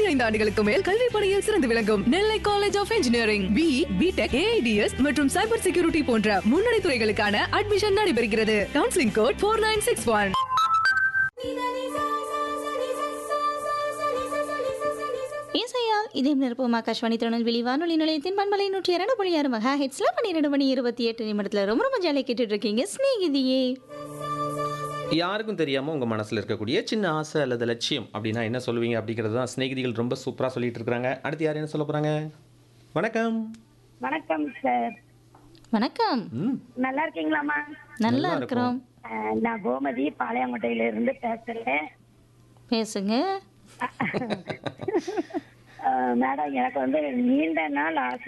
இருபத்தி ஐந்து ஆண்டுகளுக்கு மேல் கல்வி பணியில் சிறந்து விளங்கும் Nellai college of engineering B B Tech AIDS மற்றும் சைபர் செக்யூரிட்டி போன்ற முன்னணி துறைகளுக்கான அட்மிஷன் நடைபெறுகிறது counselling code four nine six one இசையால் இதயம் நிரப்பும் ஆகாஷ்வாணி திருநெல்வேலி வானொலி நிலையத்தின் பண்பலை நூற்றி இரண்டு புள்ளி ஆறு மகா ஹெட்ஸ்ல பன்னிரெண்டு மணி இருபத்தி எட்டு நிமிடத்துல ரொம்ப ரொம்ப ஜாலியாக கேட்டுட்டு இருக்கீங்க ஸ்நேகிதியே யாருக்கும் தெரியாமல் உங்கள் மனசில் இருக்கக்கூடிய சின்ன ஆசை அல்லது லட்சியம் அப்படின்னா என்ன சொல்லுவீங்க அப்படிங்கிறது தான் சிநேகிதிகள் ரொம்ப சூப்பராக சொல்லிட்டு இருக்காங்க அடுத்து யார் என்ன சொல்ல போகிறாங்க வணக்கம் வணக்கம் சார் வணக்கம் ம் நல்லா இருக்கீங்களாம்மா நல்லா இருக்கிறோம் அஹ், நான் கோமதி பாளையங்கோட்டையில இருந்து பேசுறேன் பேசுங்க அஹ், மேடம் எனக்கு வந்து நீண்ட நாள் ஆசை